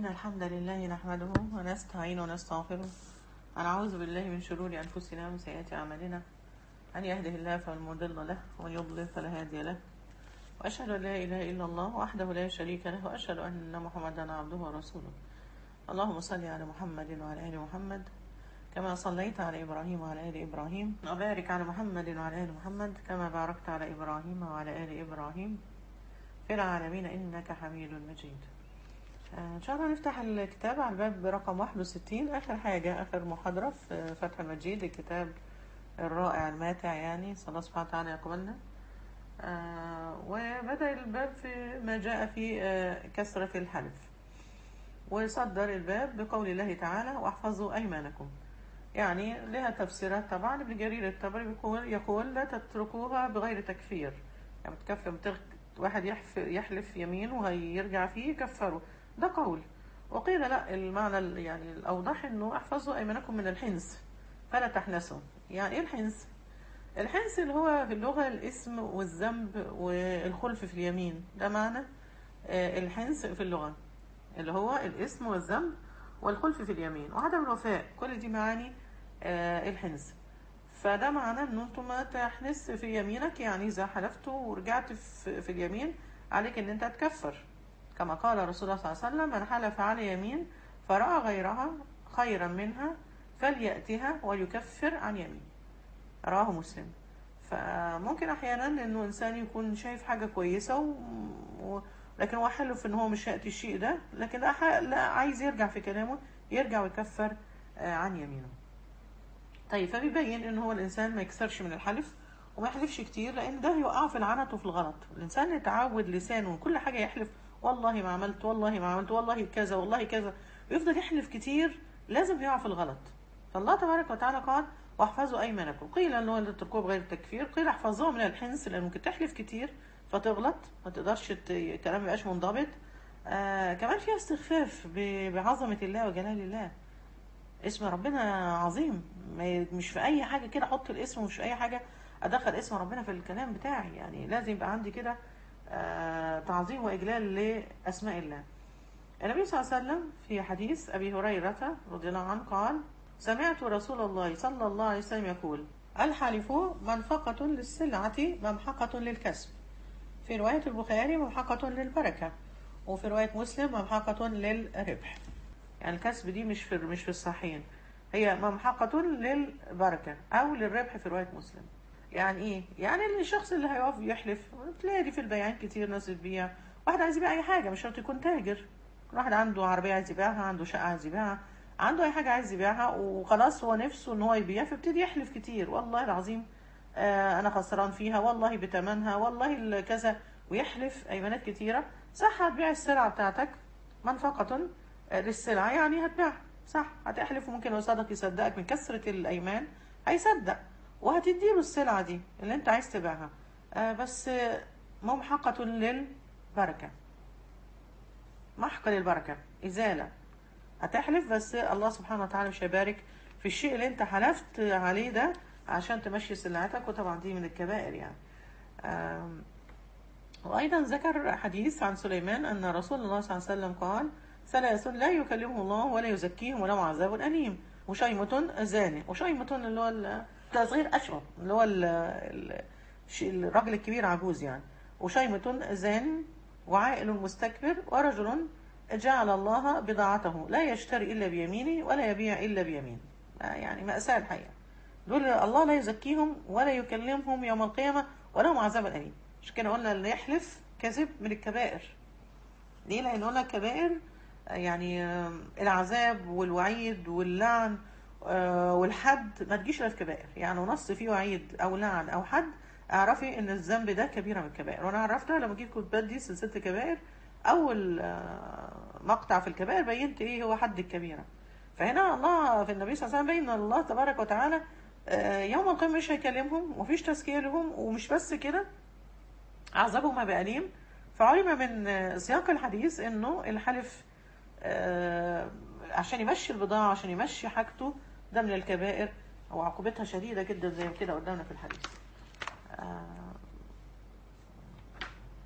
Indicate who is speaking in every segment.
Speaker 1: إن الحمد لله نحمده ونستعين ونستغفره ونعوذ بالله من شرور أنفسنا ومن سيئات أعمالنا من يهده الله فلا مضل له ومن يضلل فلا هادي له وأشهد أن لا إله إلا الله وحده لا شريك له وأشهد أن محمدا عبده ورسوله اللهم صل على محمد وعلى آل محمد كما صليت على إبراهيم وعلى آل إبراهيم وبارك على محمد وعلى آل محمد كما باركت على إبراهيم وعلى آل إبراهيم في العالمين إنك حميد مجيد آه، إن شاء الله نفتح الكتاب على الباب رقم 61 آخر حاجة آخر محاضرة في فتح المجيد الكتاب الرائع الماتع يعني صلى الله سبحانه وتعالى يقبلنا آه، وبدأ الباب في ما جاء في آه، كثرة الحلف وصدر الباب بقول الله تعالى واحفظوا أيمانكم يعني لها تفسيرات طبعا ابن جرير الطبري بيقول يقول لا تتركوها بغير تكفير يعني بتكفر بتغ... واحد يحف... يحلف يمين وهيرجع فيه يكفره ده قول وقيل لا المعنى ال- يعني الأوضح انه احفظوا أيمانكم من الحنس فلا تحنسوا يعني ايه الحنس الحنس اللي هو في اللغة الاسم والذنب والخلف في اليمين ده معنى آه، الحنس في اللغة اللي هو الاسم والذنب والخلف في اليمين وعدم الوفاء كل دي معاني آه، الحنس فده معناه ان انت ما تحنس في يمينك يعني اذا حلفت ورجعت في, في اليمين عليك ان انت تكفر كما قال رسول الله صلى الله عليه وسلم من حلف على يمين فرأى غيرها خيرا منها فليأتها وليكفر عن يمين رواه مسلم فممكن احيانا انه انسان يكون شايف حاجه كويسه و... و... لكن هو حلف ان هو مش هيأتي الشيء ده لكن لا, ح... لا عايز يرجع في كلامه يرجع ويكفر آه، عن يمينه طيب فبيبين ان هو الانسان ما يكسرش من الحلف وما يحلفش كتير لان ده يوقعه في العنت وفي الغلط الانسان يتعود لسانه كل حاجه يحلف والله ما عملت والله ما عملت والله كذا والله كذا ويفضل يحلف كتير لازم يقع في الغلط فالله تبارك وتعالى قال واحفظوا ايمانكم قيل ان هو تركوه بغير التكفير قيل احفظوه من الحنس لان ممكن تحلف كتير فتغلط ما تقدرش ت... الكلام ما يبقاش منضبط آه كمان فيها استخفاف ب... بعظمه الله وجلال الله اسم ربنا عظيم ما ي- مش في اي حاجه كده احط الاسم ومش في اي حاجه ادخل اسم ربنا في الكلام بتاعي يعني لازم يبقى عندي كده آه تعظيم واجلال لاسماء الله النبي صلى الله عليه وسلم في حديث ابي هريره رضي الله عنه قال سمعت رسول الله صلى الله عليه وسلم يقول الحلف منفقة للسلعة ممحقة للكسب في رواية البخاري ممحقة للبركة وفي رواية مسلم ممحقة للربح يعني الكسب دي مش في مش في الصحيحين هي ممحقة للبركة أو للربح في رواية مسلم يعني إيه؟ يعني الشخص اللي هيقف يحلف تلاقي دي في البياعين كتير ناس بتبيع واحد عايز يبيع أي حاجة مش شرط يكون تاجر كل واحد عنده عربية عايز يبيعها عنده شقة عايز يبيعها عنده أي حاجة عايز يبيعها وخلاص هو نفسه إن هو يبيع فابتدي يحلف كتير والله العظيم آه أنا خسران فيها والله بتمنها والله ال- كذا ويحلف أيمانات كتيرة صح هتبيع السلعة بتاعتك منفقة آه، للسلعة يعني هتبيعها صح هتحلف وممكن لو صدق يصدقك من كثرة الأيمان هيصدق وهتديله السلعة دي اللي أنت عايز تبيعها آه، بس آه، ممحقة للبركة محق للبركة إزالة هتحلف بس الله سبحانه وتعالى مش هيبارك في الشيء اللي انت حلفت عليه ده عشان تمشي سلعتك وطبعا دي من الكبائر يعني آم، وأيضا ذكر حديث عن سليمان أن رسول الله صلى الله عليه وسلم قال ثلاث لا يكلمه الله ولا يزكيهم ولهم عذاب أليم وشيمة زاني وشيمة اللي هو ال- تصغير أشرب اللي هو ال- ال- الش- الراجل الكبير عجوز يعني وشيمة زان وعائل مستكبر ورجل جعل الله بضاعته لا يشتري إلا بيمينه ولا يبيع إلا بيمينه آه يعني مأساة الحقيقة دول الله لا يزكيهم ولا يكلمهم يوم القيامة ولهم عذاب أليم مش كده قلنا اللي يحلف كذب من الكبائر ليه لأن قلنا الكبائر آه، يعني آه، العذاب والوعيد واللعن آه، والحد ما تجيش الا في كبائر يعني نص فيه وعيد او لعن او حد اعرفي ان الذنب ده كبيره من الكبائر وانا عرفتها لما جيت كنت بدي سلسله كبائر اول آه، مقطع في الكبائر بينت ايه هو حد الكبيره فهنا الله في النبي صلى الله عليه وسلم بين الله تبارك وتعالى آه، يوم القيامه مش هيكلمهم ومفيش تزكيه لهم ومش بس كده عذابهم بأليم فعلم من آه، سياق الحديث انه الحلف آه، عشان يمشي البضاعة عشان يمشي حاجته ده من الكبائر وعقوبتها شديدة جدا زي كده قدامنا في الحديث آه،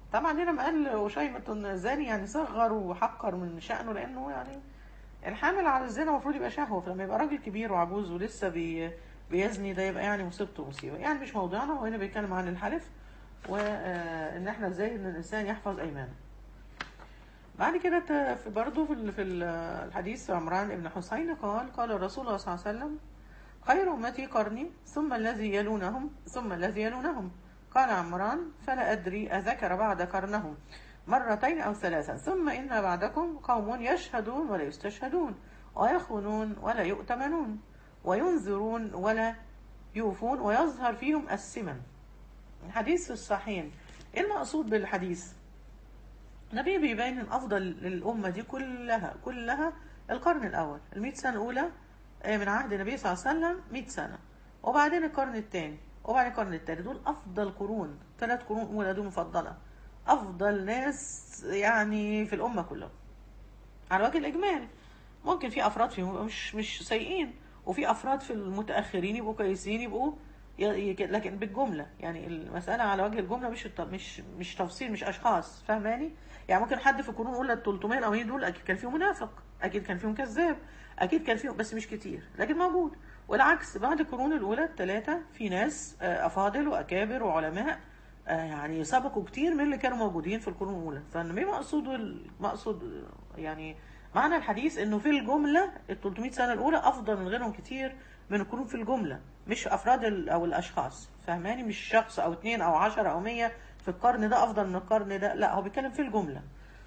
Speaker 1: طبعا هنا ما قال وشيمة زاني يعني صغر وحقر من شأنه لأنه يعني الحامل على الزنا المفروض يبقى شهوة فلما يبقى راجل كبير وعجوز ولسه بي بيزني ده يبقى يعني مصيبته مصيبة يعني مش موضوعنا وهنا بيتكلم عن الحلف وإن احنا ازاي إن الإنسان يحفظ أيمانه بعد كده ت- في برضه في ال- في ال- الحديث عمران بن حسين قال قال الرسول صلى الله عليه وسلم خير أمتي قرني ثم الذي يلونهم ثم الذي يلونهم قال عمران فلا أدري أذكر بعد قرنه مرتين أو ثلاثا ثم إن بعدكم قوم يشهدون ولا يستشهدون ويخونون ولا يؤتمنون وينذرون ولا يوفون ويظهر فيهم السمن الحديث في الصحيحين ايه المقصود بالحديث النبي بيبين ان افضل للامه دي كلها كلها القرن الاول المئة سنه الاولى آه، من عهد النبي صلى الله عليه وسلم 100 سنه وبعدين القرن الثاني وبعدين القرن الثالث دول افضل قرون ثلاث قرون اولى دول مفضله افضل ناس يعني في الامه كلها على وجه الاجمال ممكن في افراد فيهم يبقوا مش مش سيئين وفي افراد في المتاخرين يبقوا كويسين يبقوا ي- ي- لكن بالجمله يعني المساله على وجه الجمله مش الت- مش مش تفصيل مش اشخاص فاهماني يعني ممكن حد في القرون الاولى ال 300 الاولين دول اكيد كان فيهم منافق اكيد كان فيهم كذاب اكيد كان فيهم بس مش كتير لكن موجود والعكس بعد القرون الاولى الثلاثه في ناس آه، افاضل واكابر وعلماء آه، يعني سبقوا كتير من اللي كانوا موجودين في القرون الاولى فالنبي مقصوده المقصود يعني معنى الحديث انه في الجمله ال 300 سنه الاولى افضل من غيرهم كتير من القرون في الجمله مش افراد ال- او الاشخاص فاهماني مش شخص او اتنين او عشرة او مية في القرن ده افضل من القرن ده لا هو بيتكلم في الجمله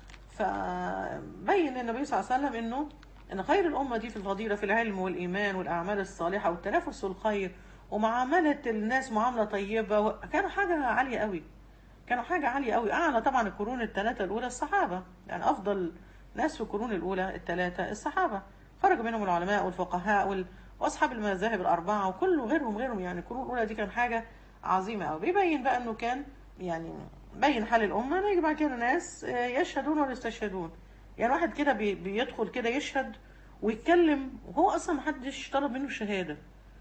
Speaker 1: فبين النبي صلى الله عليه وسلم انه ان خير الامه دي في الفضيله في العلم والايمان والاعمال الصالحه والتنافس والخير ومعامله الناس معامله طيبه و- كانوا حاجه عاليه قوي كانوا حاجه عاليه قوي اعلى طبعا القرون الثلاثه الاولى الصحابه يعني افضل ناس في القرون الاولى الثلاثه الصحابه خرج منهم العلماء والفقهاء وال... واصحاب المذاهب الاربعه وكل غيرهم غيرهم يعني القرون الاولى دي كان حاجه عظيمه قوي بيبين بقى انه كان يعني بين حال الامه ان يجمع كده ناس آه، يشهدون ولا يستشهدون يعني واحد كده بي... بيدخل كده يشهد ويتكلم وهو اصلا محدش طلب منه الشهاده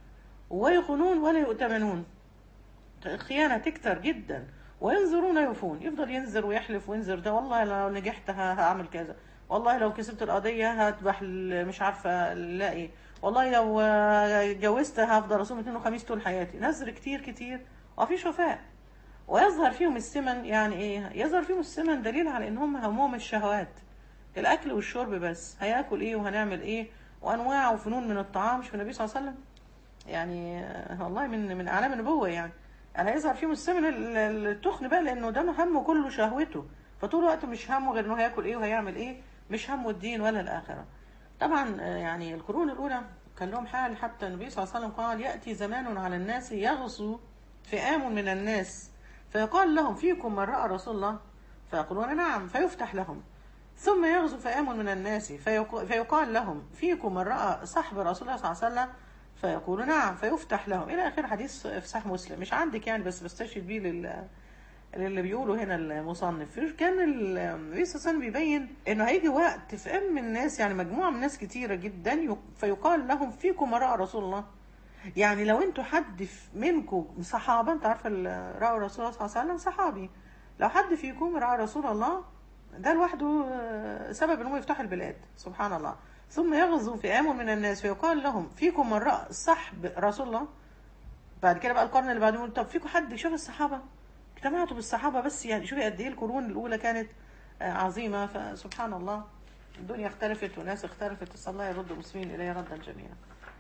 Speaker 1: ويخونون ولا يؤتمنون الخيانة تكتر جدا وينذرون يوفون يفضل ينذر ويحلف وينذر ده والله لو نجحت ه- هعمل كذا والله لو كسبت القضية هذبح ال- مش عارفة لا ايه والله لو آه، اتجوزت هفضل اصوم اثنين وخميس طول حياتي نذر كتير كتير ومفيش وفاء ويظهر فيهم السمن يعني ايه يظهر فيهم السمن دليل على ان هم همهم الشهوات الاكل والشرب بس هياكل ايه وهنعمل ايه وانواع وفنون من الطعام مش في النبي صلى الله عليه وسلم يعني آه، والله من من اعلام النبوه يعني انا يظهر فيهم السمن ال- ال- التخن بقى لانه ده همه كله شهوته فطول الوقت مش همه غير انه هياكل ايه وهيعمل ايه مش همه الدين ولا الاخره طبعا آه، يعني القرون الاولى كان لهم حال حتى النبي صلى الله عليه وسلم قال ياتي زمان على الناس يغزو فئام من الناس فيقال لهم فيكم من راى رسول الله فيقولون نعم فيفتح لهم ثم يغزو فئام من الناس فيق- فيقال لهم فيكم من راى صحب رسول الله صلى الله عليه وسلم فيقول نعم فيفتح لهم الى اخر حديث في صحيح مسلم مش عندك يعني بس بستشهد بيه لل اللي بيقولوا هنا المصنف كان ال- النبي صلى الله عليه وسلم بيبين انه هيجي وقت في ام الناس يعني مجموعه من ناس كتيره جدا يق- فيقال لهم فيكم من راى رسول الله يعني لو انتوا حد في- منكم صحابه انت عارفه ال- راى رسول الله صلى الله عليه وسلم صحابي لو حد فيكم راى رسول الله ده لوحده آه، سبب انهم يفتحوا البلاد سبحان الله ثم يغزو فئام من الناس فيقال لهم فيكم من راى صحب رسول الله بعد كده بقى القرن اللي بعده يقول طب فيكم حد شاف الصحابه اجتمعتوا بالصحابه بس يعني شوفي قد ايه القرون الاولى كانت آه، عظيمه فسبحان الله الدنيا اختلفت وناس اختلفت نسال الله يرد المسلمين اليه ردا جميلا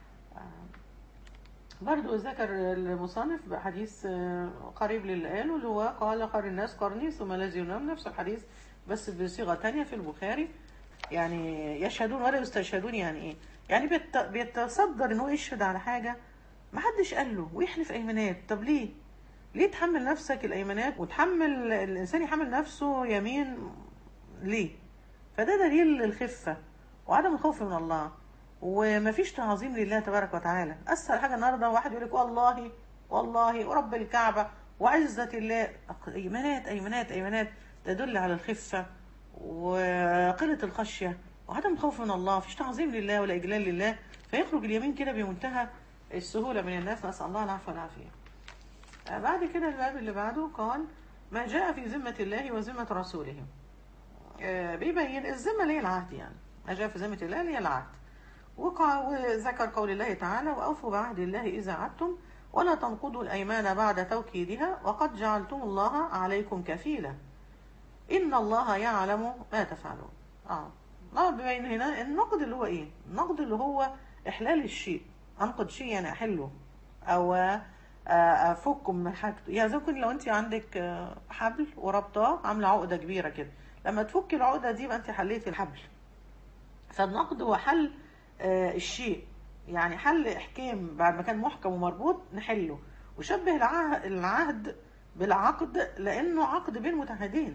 Speaker 1: برضو ذكر المصنف بحديث آه، قريب للي قاله اللي هو قال قال الناس قرني ثم الذي ينام نفس الحديث بس بصيغة تانية في البخاري يعني يشهدون ولا يستشهدون يعني ايه يعني بيت- بيتصدر ان هو يشهد على حاجة ما حدش قال له ويحلف ايمانات طب ليه ليه تحمل نفسك الايمانات وتحمل الانسان يحمل نفسه يمين ليه فده دليل الخفة وعدم الخوف من الله ومفيش تعظيم لله تبارك وتعالى اسهل حاجه النهارده واحد يقول لك والله والله ورب الكعبه وعزه الله ايمانات ايمانات ايمانات تدل على الخفه وقله الخشيه وعدم الخوف من الله مفيش تعظيم لله ولا اجلال لله فيخرج اليمين كده بمنتهى السهوله من الناس نسال الله العفو والعافيه آه، بعد كده الباب اللي بعده قال ما جاء في ذمة الله وذمة رسوله آه، بيبين الذمة اللي هي العهد يعني ما جاء في ذمة الله اللي هي العهد وقع وذكر قول الله تعالى وأوفوا بعهد الله إذا عدتم ولا تنقضوا الأيمان بعد توكيدها وقد جعلتم الله عليكم كفيلا إن الله يعلم ما تفعلون آه الله بيبين هنا النقد اللي هو إيه النقد اللي هو إحلال الشيء أنقد شيء يعني أحله أو آه، أفكه من حاجته يعني زي ممكن لو أنت عندك آه، حبل وربطاه عاملة عقدة كبيرة كده لما تفكي العقدة دي يبقى أنت حليتي الحبل فالنقد هو حل آه، الشيء يعني حل احكام بعد ما كان محكم ومربوط نحله وشبه العه- العهد بالعقد لانه عقد بين متعهدين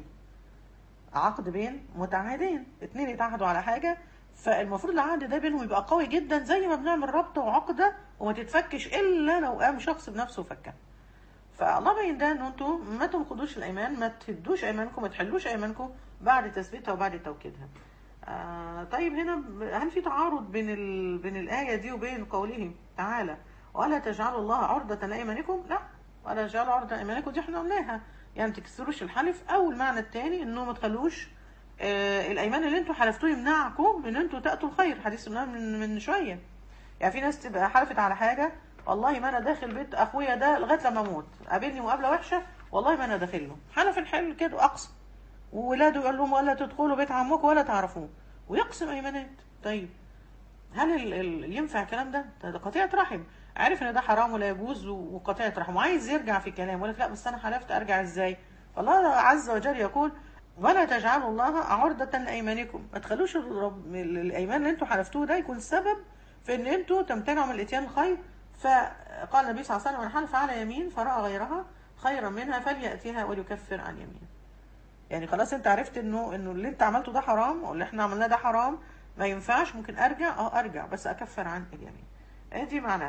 Speaker 1: عقد بين متعهدين اتنين يتعهدوا على حاجه فالمفروض العهد ده بينهم يبقى قوي جدا زي ما بنعمل رابطه وعقده وما تتفكش الا لو قام شخص بنفسه وفكها فالله بين ده ان انتوا ما تنقضوش الايمان ما تهدوش ايمانكم ما تحلوش ايمانكم بعد تثبيتها وبعد توكيدها آه طيب هنا ب- هل في تعارض بين ال... بين الآية دي وبين قوله تعالى ولا تجعلوا الله عرضة لأيمانكم لا ولا تجعلوا عرضة لأيمانكم دي احنا قلناها يعني ما تكسروش الحلف أو المعنى الثاني إنه ما تخلوش آه الأيمان اللي انتوا حلفتوه يمنعكم من انتوا تأتوا الخير حديث قلناه من من شوية يعني في ناس تبقى حلفت على حاجة والله ما انا داخل بيت اخويا ده لغايه لما اموت قابلني مقابله وحشه والله ما انا داخل له حلف الحل كده اقسم وولاده يقول لهم ولا تدخلوا بيت عمكم ولا تعرفوه ويقسم ايمانات طيب هل ال ال ينفع الكلام ده؟ ده قطيعة رحم عارف ان ده حرام ولا يجوز و- وقطيعة رحم وعايز يرجع في كلام يقول لك لا بس انا حلفت ارجع ازاي؟ فالله عز وجل يقول ولا تجعلوا الله عرضة لايمانكم ما تخلوش الرب- ال- الايمان اللي انتوا حلفتوه ده يكون سبب في ان انتوا تمتنعوا من الاتيان الخير فقال النبي صلى الله عليه وسلم من حلف على يمين فراى غيرها خيرا منها فلياتيها وليكفر عن يمينه يعني خلاص انت عرفت انه انه اللي انت عملته ده حرام واللي احنا عملناه ده حرام ما ينفعش ممكن ارجع اه ارجع بس اكفر عن اليمين ايه دي معناه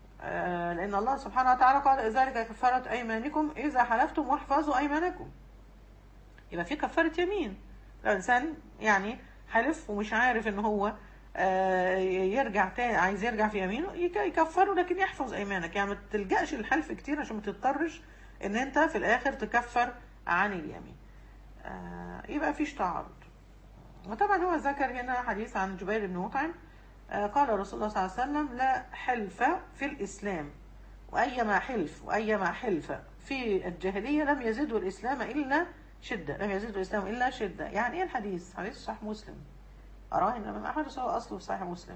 Speaker 1: آه لان الله سبحانه وتعالى قال ذلك كفارة ايمانكم اذا حلفتم واحفظوا ايمانكم يبقى في كفارة يمين لو الانسان يعني حلف ومش عارف ان هو آه، يرجع تاني عايز يرجع في يمينه يك- يكفره لكن يحفظ ايمانك يعني ما تلجأش للحلف كتير عشان ما تضطرش ان انت في الاخر تكفر عن اليمين آه، يبقى فيش تعارض وطبعا هو ذكر هنا حديث عن جبير بن مطعم آه، قال رسول الله صلى الله عليه وسلم لا حلف في الإسلام وأيما حلف وأيما حلف في الجاهلية لم يزده الإسلام إلا شدة لم يزده الإسلام إلا شدة يعني إيه الحديث حديث صحيح مسلم أراه الإمام أحمد هو أصله في صحيح مسلم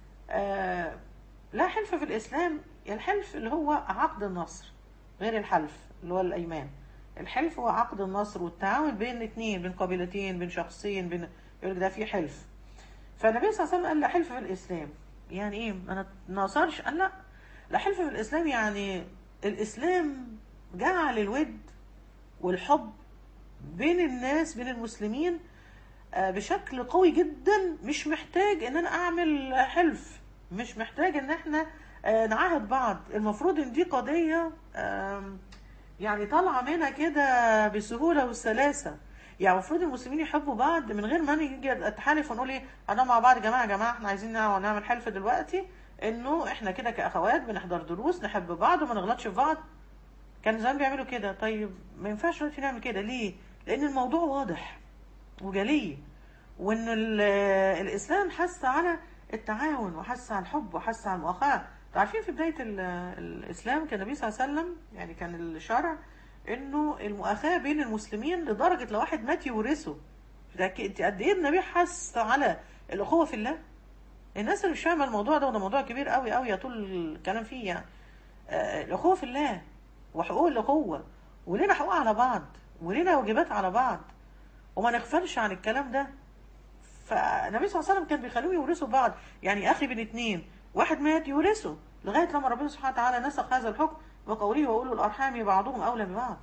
Speaker 1: آه لا حلف في الإسلام الحلف اللي هو عقد النصر غير الحلف اللي هو الأيمان الحلف هو عقد النصر والتعاون بين اثنين بين قبيلتين بين شخصين بين يقول لك ده في حلف فالنبي صلى الله عليه وسلم قال لا حلف في الإسلام يعني إيه أنا ناصرش قال لا لا حلف في الإسلام يعني الإسلام جعل الود والحب بين الناس بين المسلمين آه، بشكل قوي جدا مش محتاج ان انا اعمل حلف مش محتاج ان احنا آه، نعاهد بعض المفروض ان دي قضية آم، يعني طالعة منها كده بسهولة وسلاسة يعني المفروض المسلمين يحبوا بعض من غير ما نيجي اتحالف ونقول ايه انا مع بعض يا جماعه يا جماعه احنا عايزين نعمل نعمل حلف دلوقتي انه احنا كده كاخوات بنحضر دروس نحب بعض وما نغلطش في بعض كان زمان بيعملوا كده طيب ما ينفعش دلوقتي نعمل كده ليه؟ لان الموضوع واضح وجلي وان ال- الاسلام حث على التعاون وحث على الحب وحث على المؤاخاه انتوا عارفين في بدايه ال- الاسلام كان النبي صلى الله عليه وسلم يعني كان الشرع انه المؤاخاه بين المسلمين لدرجه لو واحد مات يورثه ده ك- انت قد ايه النبي حث على الاخوه في الله الناس اللي مش فاهمه الموضوع ده وده موضوع كبير قوي قوي يطول الكلام فيه يعني آه، الاخوه في الله وحقوق الاخوه ولينا حقوق على بعض ولينا واجبات على بعض وما نغفلش عن الكلام ده فالنبي صلى الله عليه وسلم كان بيخليهم يورثوا بعض يعني اخي بين اتنين واحد مات يورثه لغايه لما ربنا سبحانه وتعالى نسخ هذا الحكم وقوله واولو الارحام بعضهم اولى ببعض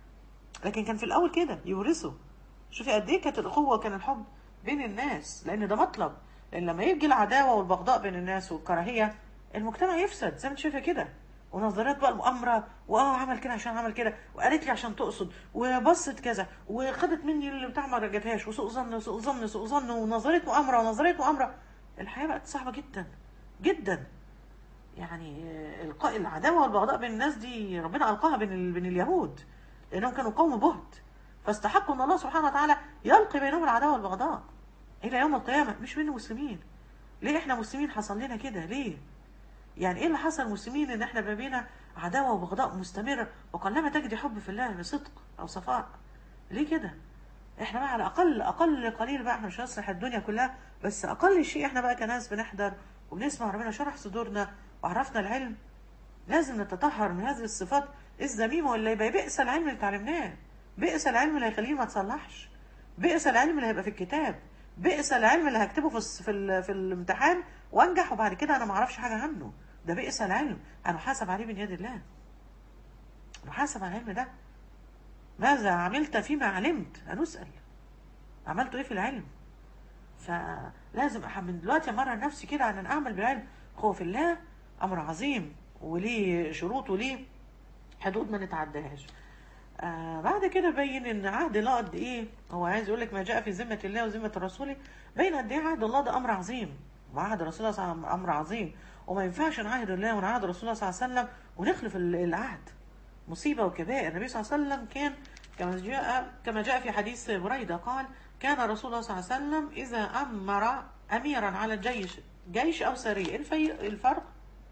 Speaker 1: لكن كان في الاول كده يورثوا شوفي قد ايه كانت الاخوه وكان الحب بين الناس لان ده مطلب لان لما يجي العداوه والبغضاء بين الناس والكراهيه المجتمع يفسد زي ما انت شايفه كده ونظريات بقى المؤامره واه عمل كده عشان عمل كده وقالت لي عشان تقصد وبصت كذا وخدت مني اللي بتاع ما رجعتهاش وسوء ظن وسوء ظن وسوء ظن ونظريه مؤامره ونظريه مؤامره الحياه بقت صعبه جدا جدا يعني آه، القاء العداوه والبغضاء بين الناس دي ربنا القاها بين ال... بين اليهود لانهم كانوا قوم بهت فاستحقوا ان الله سبحانه وتعالى يلقي بينهم العداوه والبغضاء الى يوم القيامه مش بين المسلمين ليه احنا مسلمين حصل لنا كده ليه يعني ايه اللي حصل مسلمين ان احنا ما بينا عداوه وبغضاء مستمره وقلما تجد حب في الله بصدق او صفاء ليه كده احنا بقى على اقل اقل قليل بقى احنا مش هنصلح الدنيا كلها بس اقل شيء احنا بقى كناس بنحضر وبنسمع ربنا شرح صدورنا وعرفنا العلم لازم نتطهر من هذه الصفات الذميمه ولا يبقى بئس العلم اللي اتعلمناه بئس العلم اللي هيخليه ما تصلحش بئس العلم اللي هيبقى في الكتاب بئس العلم اللي هكتبه في الس- في, ال- في الامتحان وانجح وبعد كده انا ما اعرفش حاجه عنه ده بئس العلم انا حاسب عليه من يد الله انا حاسب على العلم ده ماذا عملت فيما علمت هنسأل عملت ايه في العلم فلازم أح- من دلوقتي امرن نفسي كده على ان اعمل بالعلم خوف الله امر عظيم وليه شروط وليه حدود ما نتعداهاش آه بعد كده بين ان عهد الله قد ايه هو عايز يقول لك ما جاء في ذمه الله وذمه رسوله بين قد ايه عهد الله ده امر عظيم وعهد رسول الله صلى الله عليه وسلم امر عظيم وما ينفعش نعاهد الله ونعاهد رسول الله صلى الله عليه وسلم ونخلف ال- العهد مصيبه وكبائر النبي صلى الله عليه وسلم كان كما جاء كما جاء في حديث بريده قال كان رسول الله صلى الله عليه وسلم اذا امر اميرا على الجيش جيش او سريه الفي- الفرق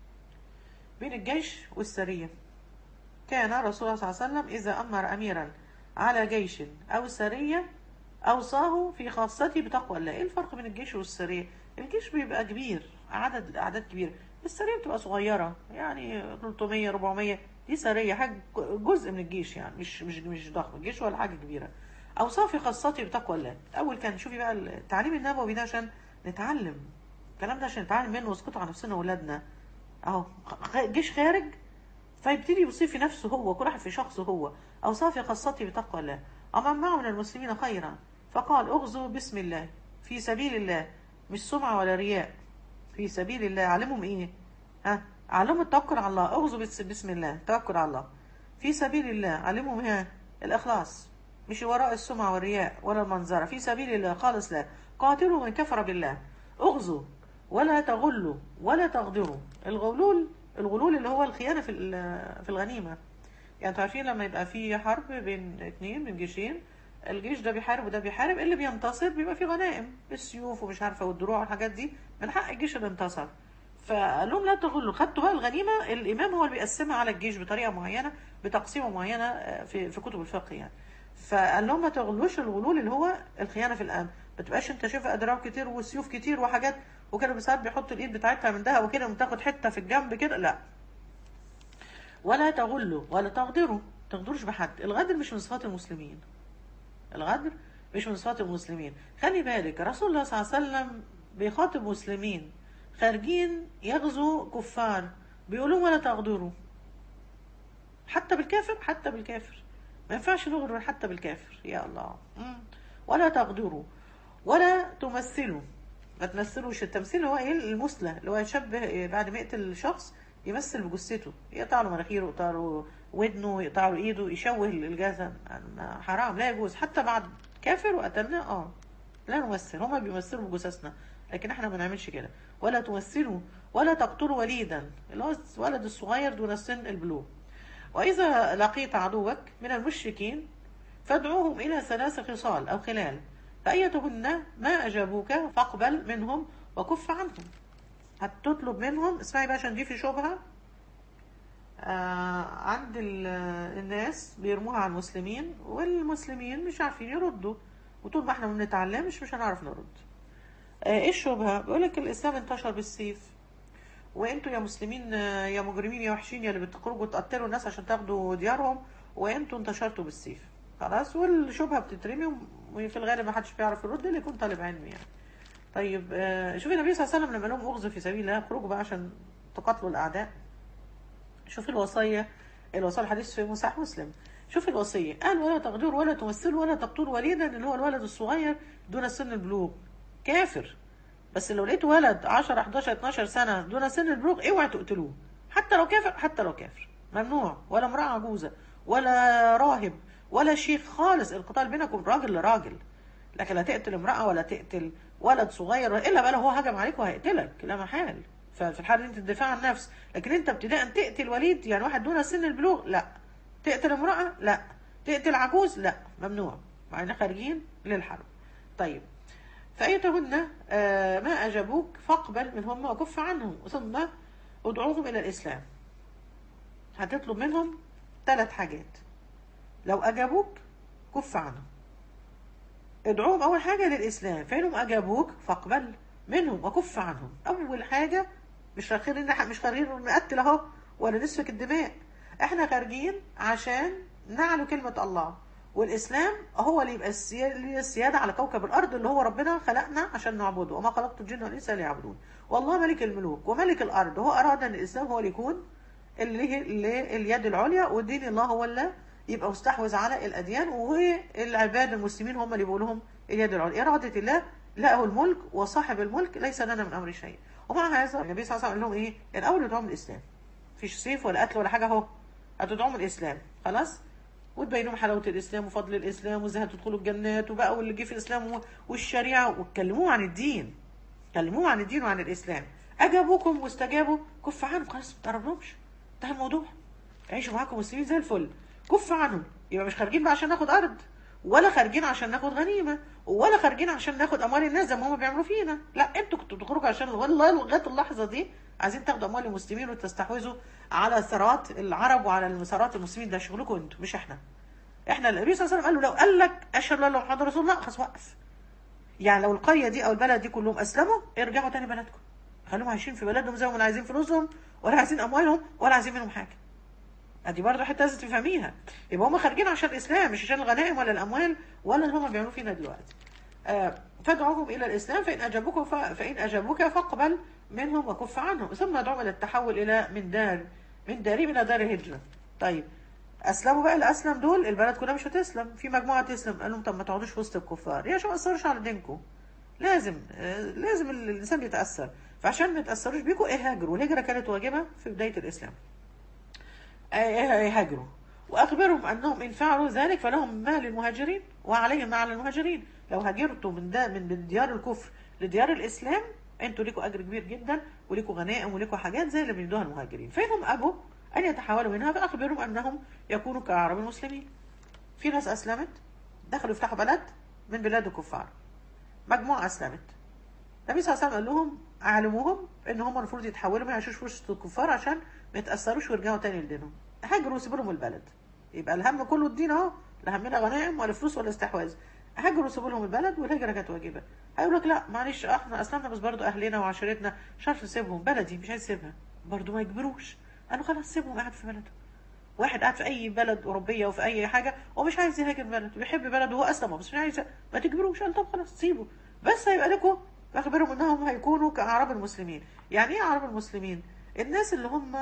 Speaker 1: بين الجيش والسريه كان رسول الله صلى الله عليه وسلم إذا أمر أميرا على جيش أو سرية أوصاه في خاصته بتقوى الله إيه الفرق بين الجيش والسرية الجيش بيبقى كبير عدد أعداد كبيرة السرية بتبقى صغيرة يعني 300 400 دي سرية حاجة جزء من الجيش يعني مش مش مش ضخم الجيش ولا حاجة كبيرة أوصاه في خاصته بتقوى الله أول كان شوفي بقى التعليم النبوي ده عشان نتعلم الكلام ده عشان نتعلم منه ونسقطه على نفسنا وأولادنا أهو خ- جيش خارج فيبتدي يوصف في نفسه هو كل واحد في شخصه هو أوصاف خاصته بتقوى الله أمن معه من المسلمين خيرا فقال اغزوا بسم الله في سبيل الله مش سمعة ولا رياء في سبيل الله علمهم ايه ها علمهم التوكل على الله اغزوا بس- بسم الله توكل على الله في سبيل الله علمهم ها الإخلاص مش وراء السمعة والرياء ولا المنظرة في سبيل الله خالص لا قاتلوا من كفر بالله اغزوا ولا تغلوا ولا تغدروا الغلول الغلول اللي هو الخيانة في ال- في الغنيمة يعني انتوا عارفين لما يبقى في حرب بين اتنين بين جيشين الجيش ده بيحارب وده بيحارب اللي بينتصر بيبقى فيه غنائم بالسيوف ومش عارفه والدروع والحاجات دي من حق الجيش اللي انتصر فقال لهم لا تغلوا خدتوا بقى الغنيمه الامام هو اللي بيقسمها على الجيش بطريقه معينه بتقسيمه معينه آه، في في كتب الفقه يعني فقال لهم ما تغلوش الغلول اللي هو الخيانه في الامن ما تبقاش انت شايف ادراع كتير وسيوف كتير وحاجات وكانوا ساعات بيحطوا الايد بتاعتها من دهب وكده وتاخد حته في الجنب كده لا ولا تغلوا ولا تغدروا تغدرش بحد الغدر مش من صفات المسلمين الغدر مش من صفات المسلمين خلي بالك رسول الله صلى الله عليه وسلم بيخاطب مسلمين خارجين يغزوا كفار بيقولوا ولا تغدروا حتى بالكافر حتى بالكافر ما ينفعش نغدر حتى بالكافر يا الله مم. ولا تغدروا ولا تمثلوا ما تمثلوش التمثيل هو ايه المثلى اللي هو يشبه بعد ما يقتل الشخص يمثل بجثته يقطع له مناخيره يقطع له ودنه يقطع له ايده يشوه الجسد حرام لا يجوز حتى بعد كافر وقتلناه اه لا نمثل هما بيمثلوا بجثثنا لكن احنا ما نعملش كده ولا تمثلوا ولا تقتلوا وليدا اللي هو الولد الصغير دون سن البلوغ وإذا لقيت عدوك من المشركين فادعوهم إلى ثلاث خصال أو خلال فأيتهن ما أجابوك فاقبل منهم وكف عنهم هتطلب منهم اسمعي بقى عشان دي في شبهة آه عند ال- الناس بيرموها على المسلمين والمسلمين مش عارفين يردوا وطول ما احنا ما بنتعلمش مش هنعرف نرد آه ايه الشبهة بيقول لك الاسلام انتشر بالسيف وانتوا يا مسلمين آه، يا مجرمين يا وحشين يا اللي بتخرجوا تقتلوا الناس عشان تاخدوا ديارهم وانتوا انتشرتوا بالسيف خلاص والشبهة بتترمي وفي الغالب ما حدش بيعرف يرد اللي يكون طالب علم يعني طيب آه، شوفي النبي صلى الله عليه وسلم لما لهم اغزوا في سبيل الله اخرجوا بقى عشان تقاتلوا الاعداء شوفي الوصية الوصية الحديث في صحيح مسلم شوفي الوصية قال ولا تغدروا ولا تمثلوا ولا تقتلوا وليدا اللي هو الولد الصغير دون سن البلوغ كافر بس لو لقيت ولد 10 11 12 سنة دون سن البلوغ اوعى تقتلوه حتى لو كافر حتى لو كافر ممنوع ولا امرأة عجوزة ولا راهب ولا شيخ خالص القتال بينكم راجل لراجل لكن لا تقتل امرأة ولا تقتل ولد صغير إلا بقى لو هو هجم عليك وهيقتلك لا محال ففي الحالة دي انت الدفاع عن النفس لكن انت ابتداء تقتل وليد يعني واحد دون سن البلوغ لا تقتل امرأة لا تقتل عجوز لا ممنوع مع ان خارجين للحرب طيب فأيتهن آه، ما أجابوك فاقبل منهم وكف عنهم ثم ادعوهم إلى الإسلام هتطلب منهم ثلاث حاجات لو أجابوك كف عنهم ادعوهم أول حاجة للإسلام فإنهم أجابوك فاقبل منهم وكف عنهم أول حاجة مش خارجين مش خارجين نقتل أهو ولا نسفك الدماء احنا خارجين عشان نعلو كلمة الله والإسلام هو اللي يبقى السيا- ليه السيادة على كوكب الأرض اللي هو ربنا خلقنا عشان نعبده وما خلقت الجن والإنس إلا ليعبدون والله ملك الملوك وملك الأرض هو أراد أن الإسلام هو اللي يكون اللي هي اللي اليد العليا ودين الله هو اللي يبقى مستحوذ على الأديان والعباد المسلمين هم اللي بيقولوا لهم اليد العليا إرادة الله له الملك وصاحب الملك ليس لنا من أمر شيء ومع هذا النبي صلى الله عليه وسلم قال لهم إيه الأول ادعوهم الإسلام مفيش سيف ولا قتل ولا حاجة أهو هتدعوهم الإسلام خلاص وتبين لهم حلاوه الاسلام وفضل الاسلام وازاي هتدخلوا الجنات وبقى واللي جه في الاسلام و- والشريعه وتكلموه عن الدين كلموه عن الدين وعن الاسلام اجابوكم واستجابوا كف عنهم خلاص ما تقربلهمش انتهى الموضوع عيشوا معاكم مسلمين زي الفل كف عنهم يبقى مش خارجين بقى عشان ناخد ارض ولا خارجين عشان ناخد غنيمه ولا خارجين عشان ناخد اموال الناس زي ما هم بيعملوا فينا لا انتوا كنتوا بتخرجوا عشان والله لغايه اللحظه دي عايزين تاخدوا اموال المسلمين وتستحوذوا على ثروات العرب وعلى ثروات المسلمين ده شغلكم انتوا مش احنا احنا النبي صلى الله عليه وسلم قال له لو قال لك اشهد ان لا اله الا الله محمد رسول الله خلاص وقف يعني لو القريه دي او البلد دي كلهم اسلموا ارجعوا تاني بلدكم خليهم عايشين في بلدهم زي ما هم عايزين فلوسهم ولا عايزين اموالهم ولا عايزين منهم حاجه ادي برضه حته لازم تفهميها يبقى هم خارجين عشان الاسلام مش عشان الغنائم ولا الاموال ولا اللي هم بيعملوه فينا دلوقتي آه، فادعوهم الى الاسلام فان اجابوك ف... فان اجابوك فاقبل منهم وكف عنهم ثم ادعوهم الى التحول الى من دار من دارهم الى دار الهجره طيب اسلموا بقى اللي اسلم دول البلد كلها مش هتسلم في مجموعه تسلم قال لهم طب ما تقعدوش في وسط الكفار يا شو ما تاثرش على دينكم لازم آه، لازم الانسان يتاثر فعشان ما يتاثروش بيكم ايه هاجروا والهجره كانت واجبه في بدايه الاسلام يهاجروا واخبرهم انهم ان فعلوا ذلك فلهم ما للمهاجرين وعليهم ما على المهاجرين لو هاجرتوا من ده من من ديار الكفر لديار الاسلام انتوا ليكوا اجر كبير جدا وليكوا غنائم وليكوا حاجات زي اللي بيدوها المهاجرين فانهم ابوا ان يتحولوا منها فاخبرهم انهم يكونوا كاعراب المسلمين في ناس اسلمت دخلوا يفتحوا بلد من بلاد الكفار مجموعه اسلمت النبي صلى الله عليه وسلم قال لهم علموهم ان هم المفروض يتحولوا ما يعيشوش في وسط الكفار عشان ما يتاثروش ويرجعوا تاني لدينهم هاجروا وسيبوا لهم البلد يبقى الهم كله الدين اهو لا همنا غنائم ولا فلوس ولا استحواذ هاجروا وسيبوا لهم البلد والهجره كانت واجبه هيقول لك لا معلش احنا اسلمنا بس برضه اهلنا وعشيرتنا مش عارف نسيبهم بلدي مش عايز اسيبها برضه ما يجبروش قالوا خلاص سيبهم قاعد في بلده واحد قاعد في اي بلد اوروبيه وفي اي حاجه ومش عايز يهاجر بلد ويحب بلده وهو اسلم بس مش عايز ما تجبروش قال طب خلاص سيبه بس هيبقى لكم بخبرهم انهم هيكونوا كاعراب المسلمين يعني ايه اعراب المسلمين الناس اللي هم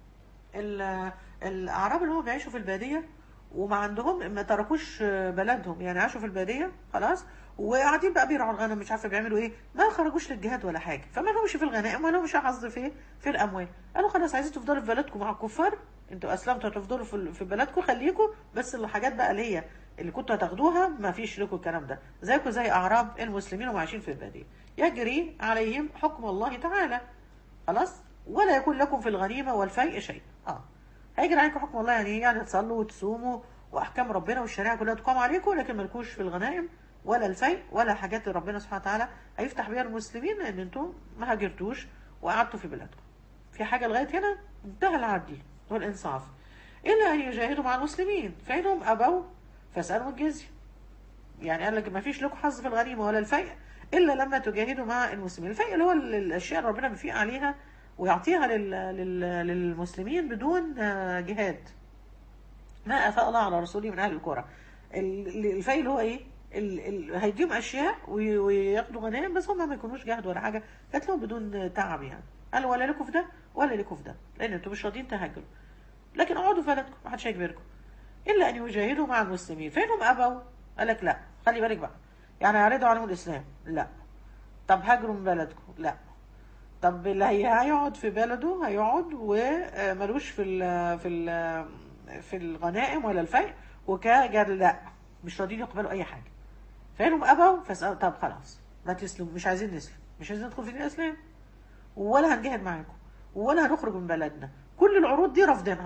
Speaker 1: ال- الاعراب اللي هم بيعيشوا في الباديه وما عندهم ما تركوش بلدهم يعني عاشوا في الباديه خلاص وقاعدين بقى بيرعوا الغنم مش عارفه بيعملوا ايه ما خرجوش للجهاد ولا حاجه فما لهمش في الغنائم ولا لهمش حظ في في الاموال قالوا خلاص عايزين تفضلوا في بلدكم مع الكفار انتوا اسلمتوا هتفضلوا في في بلدكم خليكم بس الحاجات بقى اللي هي اللي كنتوا هتاخدوها ما فيش لكم الكلام ده زيكم زي اعراب المسلمين وهم عايشين في الباديه يجري عليهم حكم الله تعالى خلاص ولا يكون لكم في الغنيمه والفيء شيء اه هيجري عليكم حكم الله يعني ايه يعني تصلوا وتصوموا واحكام ربنا والشريعه كلها تقام عليكم لكن مالكوش في الغنائم ولا الفيء ولا حاجات ربنا سبحانه وتعالى هيفتح بيها المسلمين لان انتم ما هاجرتوش وقعدتوا في بلادكم في حاجه لغايه هنا انتهى العدل والانصاف الا ان يجاهدوا مع المسلمين فانهم ابوا فاسالوا الجزيه يعني قال لك ما فيش لكم حظ في الغنيمه ولا الفيء الا لما تجاهدوا مع المسلمين الفيء اللي هو ال- الاشياء اللي ربنا بيفيق عليها ويعطيها لل... لل... للمسلمين بدون آه، جهاد ما افاء الله على رسوله من اهل القرى ال- الفيء اللي هو ايه ال... ال... هيديهم اشياء وي... وياخدوا غنائم بس هم ما يكونوش جهد ولا حاجه جات لهم بدون تعب يعني قال ولا لكم في ده ولا لكم في ده لان انتم مش راضيين تهاجروا لكن اقعدوا في بلدكم ما حدش هيجبركم الا ان يجاهدوا مع المسلمين فانهم ابوا قال لك لا خلي بالك بقى يعني هيعرضوا عليهم الاسلام لا طب هاجروا من بلدكم لا طب اللي هي هيقعد في بلده هيقعد وملوش في ال في ال في الغنائم ولا الفيء وكجر لا مش راضيين يقبلوا اي حاجه فانهم ابوا فاسالوا طب خلاص ما تسلموا مش عايزين نسلم مش عايزين ندخل في دين الاسلام ولا هنجاهد معاكم ولا هنخرج من بلدنا كل العروض دي رافضينها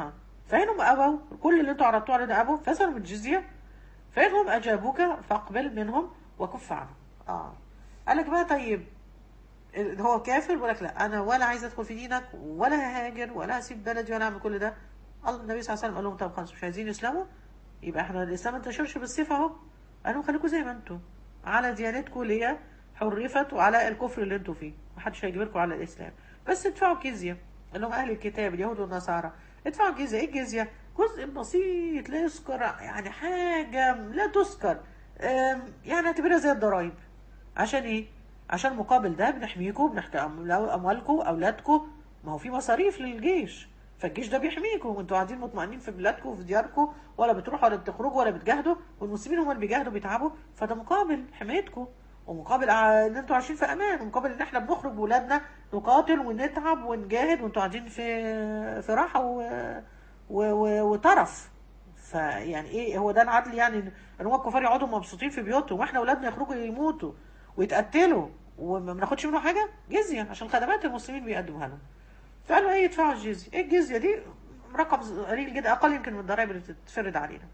Speaker 1: فإنهم أبوا كل اللي أنتوا عرضتوه على ده أبوا فسلوا من الجزية فإنهم أجابوك فاقبل منهم وكف عنهم آه قال لك بقى طيب هو كافر بيقول لك لا انا ولا عايز ادخل في دينك ولا ههاجر ولا هسيب بلدي ولا اعمل كل ده الله النبي صلى الله عليه وسلم قال لهم طب خلاص مش عايزين يسلموا يبقى احنا الاسلام ما انتشرش بالسيف اهو قال لهم خليكم زي ما انتم على ديانتكم اللي هي حرفت وعلى الكفر اللي انتم فيه محدش هيجبركم على الاسلام بس ادفعوا جزيه قال لهم اهل الكتاب اليهود والنصارى ادفعوا جزيه ايه الجزيه؟ جزء بسيط لا يذكر يعني حاجه لا تذكر أم، يعني اعتبرها زي الضرايب عشان ايه؟ عشان مقابل ده بنحميكم بنحمي اموالكم اولادكم ما هو في مصاريف للجيش فالجيش ده بيحميكم وانتوا قاعدين مطمئنين في بلادكم وفي دياركم ولا بتروحوا ولا بتخرجوا ولا بتجاهدوا والمسلمين هم اللي بيجاهدوا بيتعبوا فده مقابل حمايتكم ومقابل ع- ان انتوا عايشين في امان ومقابل ان احنا بنخرج بولادنا نقاتل ونتعب ونجاهد وانتوا قاعدين في في راحه و... و... و... وطرف فيعني ايه هو ده العدل يعني ان إن هم الكفار يقعدوا مبسوطين في بيوتهم واحنا اولادنا يخرجوا يموتوا ويتقتلوا وما بناخدش منه حاجه جزيه عشان خدمات المسلمين بيقدموها لهم فقالوا ايه يدفعوا الجزيه ايه الجزيه دي رقم قليل جدا اقل يمكن من الضرائب اللي بتتفرض علينا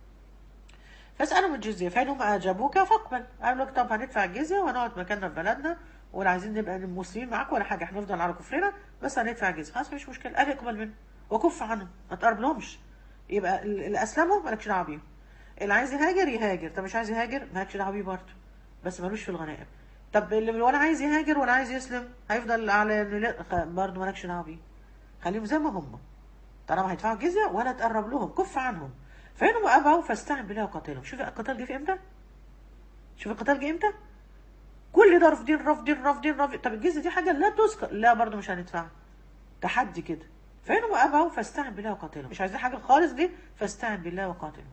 Speaker 1: فاسالهم الجزيه فانهم اجابوك فاقبل قالوا لك طب هندفع الجزيه وهنقعد مكاننا في بلدنا ولا عايزين نبقى مسلمين معاك ولا حاجه احنا نفضل على كفرنا بس هندفع الجزيه خلاص مفيش مشكله قال اقبل منه وكف عنهم ما تقرب لهمش يبقى ال- اللي اسلموا مالكش دعوه بيهم اللي عايز يهاجر يهاجر طب مش عايز يهاجر مالكش دعوه بيه برضه بس ملوش في الغنائم طب اللي ولا عايز يهاجر ولا عايز يسلم هيفضل على لا- خ- برضه مالكش دعوه بيه خليهم زي ما هم طالما هيدفعوا الجزيه ولا تقرب لهم كف عنهم فإنهم أبوا فاستعن بالله وقاتلهم شوف القتال جه في إمتى؟ شوف القتال جه إمتى؟ كل ده رافضين رافضين رافضين رافضين طب الجزيه دي حاجه لا تذكر لا برضه مش هندفعها تحدي كده فإنهم أبوا فاستعن بالله وقاتلهم مش عايزين حاجه خالص دي فاستعن بالله وقاتلهم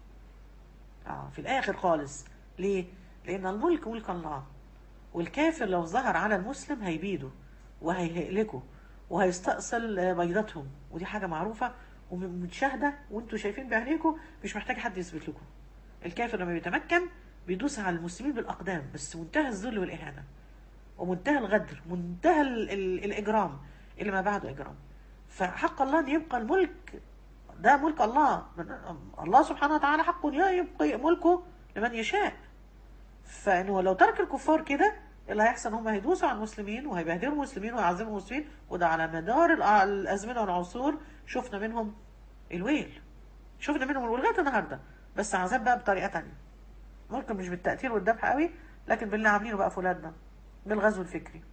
Speaker 1: اه في الاخر خالص ليه لان الملك ملك الله والكافر لو ظهر على المسلم هيبيده وهيهلكه وهيستأصل آه، بيضتهم ودي حاجه معروفه ومتشاهده وانتوا شايفين بعينيكم مش محتاج حد يثبت لكم الكافر لما بيتمكن بيدوس على المسلمين بالاقدام بس منتهى الذل والاهانه ومنتهى الغدر منتهى ال ال الاجرام اللي ما بعده اجرام فحق الله ان يبقى الملك ده ملك الله من الله سبحانه وتعالى حقه ان يبقي ملكه لمن يشاء فانه لو ترك الكفار كده اللي هيحصل هم هيدوسوا على المسلمين وهيبهدلوا المسلمين ويعذبوا المسلمين وده على مدار الأ- الازمنه والعصور شفنا منهم الويل شفنا منهم الويل لغايه النهارده بس عذاب بقى بطريقه تانية ممكن مش بالتقتيل والذبح قوي لكن باللي عاملينه بقى في ولادنا بالغزو الفكري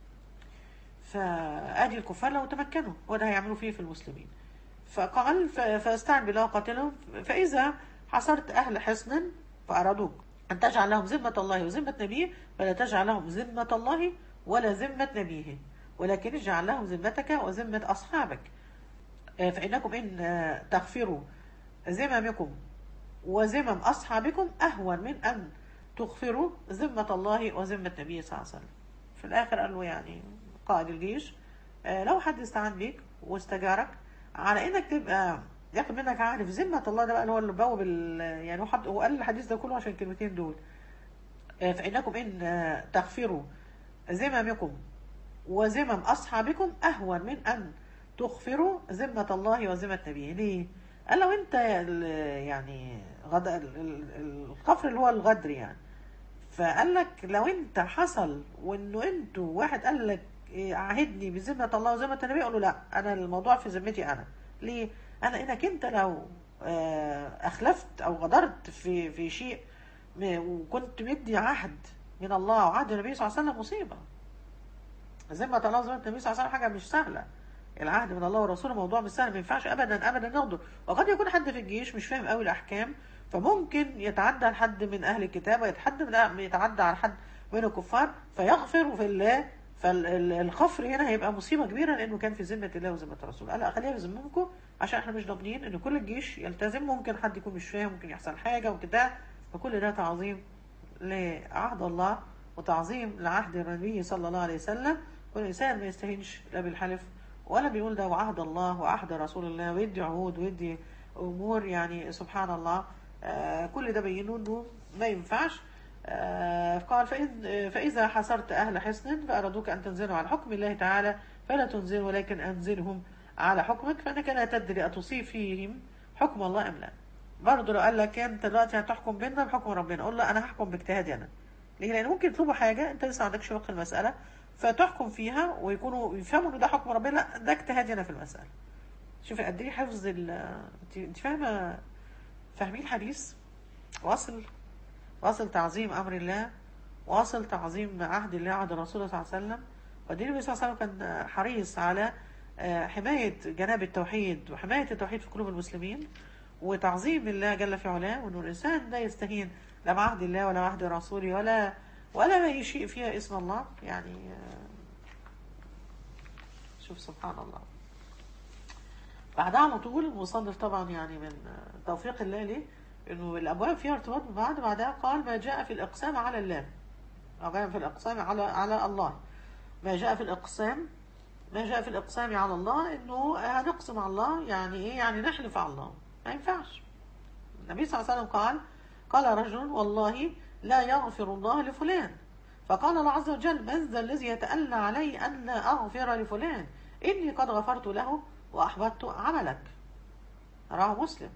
Speaker 1: فادي الكفار لو تمكنوا وده هيعملوا فيه في المسلمين فقال ف- فاستعن بالله وقاتلهم فاذا حصرت اهل حصن فارادوك ان تجعل لهم ذمه الله وذمه نبيه فلا تجعل لهم ذمه الله ولا ذمه نبيه ولكن اجعل لهم ذمتك وذمه اصحابك آه، فانكم ان آه، تغفروا ذممكم وذمم أصحابكم أهون من أن تغفروا ذمة الله وذمة النبي صلى الله عليه وسلم في الآخر قال له يعني قائد الجيش آه، لو حد استعان بيك واستجارك على إنك تبقى ياخد منك عهد في ذمة الله ده بقى اللي هو اللي بواب ال- يعني هو حد هو قال الحديث ده كله عشان الكلمتين دول آه، فإنكم إن آه، تغفروا ذممكم وذمم أصحابكم أهون من أن تغفروا ذمة الله وذمة نبيه ليه؟ قال لو أنت ال- يعني غد... ال- ال- الغفر اللي هو الغدر يعني فقال لك لو أنت حصل وإنه أنتوا واحد قال لك إيه، عاهدني بذمة الله وذمة النبي قال له لا أنا الموضوع في ذمتي أنا ليه؟ أنا إنك أنت لو آه، أخلفت أو غدرت في في شيء م- وكنت مدي عهد من الله وعهد النبي صلى الله عليه وسلم مصيبة ذمة الله وذمة النبي صلى الله عليه وسلم حاجة مش سهلة العهد من الله ورسوله موضوع مش سهل ما ينفعش ابدا ابدا ناخده وقد يكون حد في الجيش مش فاهم قوي الاحكام فممكن يتعدى على حد من اهل الكتاب ويتحدى من يتعدى على حد من الكفار فيغفر في الله فالغفر هنا هيبقى مصيبه كبيره لانه كان في ذمه الله وذمه الرسول قال لا خليها في ذمتكم عشان احنا مش ضامنين ان كل الجيش يلتزم ممكن حد يكون مش فاهم ممكن يحصل حاجه وكده فكل ده تعظيم لعهد الله وتعظيم لعهد النبي صلى الله عليه وسلم والإنسان ما يستهينش لا بالحلف ولا بيقول ده وعهد الله وعهد رسول الله ويدي عهود ويدي أمور يعني سبحان الله آه كل ده بينوا إنه ما ينفعش آه قال فإن فإذا حصرت أهل حصن فأرادوك أن تنزلوا على حكم الله تعالى فلا تنزلوا ولكن أنزلهم على حكمك فانك لا تدري اتصيب فيهم حكم الله ام لا برضه لو قال لك انت دلوقتي هتحكم بيننا بحكم ربنا قول له انا هحكم باجتهادي انا ليه لان ممكن يطلبوا حاجه انت لسه ما عندكش فقه المساله فتحكم فيها ويكونوا يفهموا ان ده حكم ربنا لا ده اجتهادي انا في المساله شوفي قد ايه حفظ ال انت انت فاهمه فاهمين الحديث واصل واصل تعظيم امر الله واصل تعظيم عهد الله عهد الرسول صلى الله عليه وسلم ودين النبي صلى الله عليه وسلم كان حريص على آه، حماية جناب التوحيد وحماية التوحيد في قلوب المسلمين وتعظيم الله جل في علاه وانه الانسان لا يستهين لا بعهد الله ولا بعهد رسوله ولا ولا اي شيء فيها اسم الله يعني آه، شوف سبحان الله بعدها على طول المصنف طبعا يعني من آه، توفيق الله ليه انه الابواب فيها ارتباط ببعض بعدها قال ما جاء في الاقسام على الله ما جاء في الاقسام على على الله ما جاء في الاقسام ما جاء في الاقسام على الله انه هنقسم على الله يعني ايه يعني نحلف على الله ما ينفعش النبي صلى الله عليه وسلم قال قال رجل والله لا يغفر الله لفلان فقال الله عز وجل من ذا الذي يتألى علي أن لا أغفر لفلان إني قد غفرت له وأحبطت عملك رواه مسلم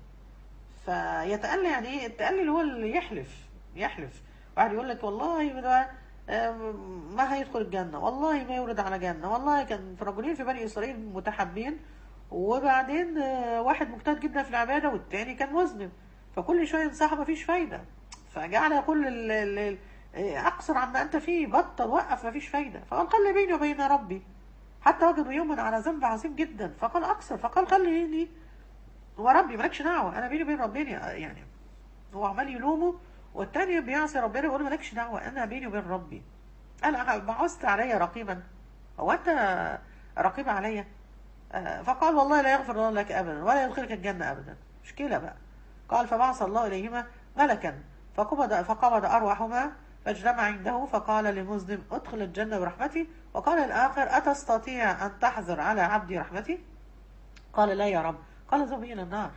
Speaker 1: فيتألى يعني ايه التألي اللي هو اللي يحلف يحلف واحد يقول لك والله ده آم، ما هيدخل الجنة والله ما يورد على جنة والله كان في رجلين في بني إسرائيل متحابين وبعدين آه، واحد مجتهد جدا في العبادة والتاني كان مذنب فكل شوية ينصحه مفيش فايدة فجعل يقول ال- ال- ال- آه، أقصر عما أنت فيه بطل وقف مفيش فايدة فقال خلي بيني وبين ربي حتى وجدوا يوما على ذنب عظيم جدا فقال أقصر فقال خليني هو ربي مالكش دعوة أنا بيني وبين ربنا يعني هو عمال يلومه والتاني بيعصي ربنا ويقول له مالكش دعوة أنا بيني وبين ربي أنا بعثت علي رقيبا هو أنت رقيب عليا آه، فقال والله لا يغفر الله لك أبدا ولا يدخلك الجنة أبدا مشكلة بقى قال فبعث الله إليهما ملكا فقبض فقبض أرواحهما فاجتمع عنده فقال لمذنب ادخل الجنة برحمتي وقال الآخر أتستطيع أن تحذر على عبدي رحمتي قال لا يا رب قال ذهب إلى النار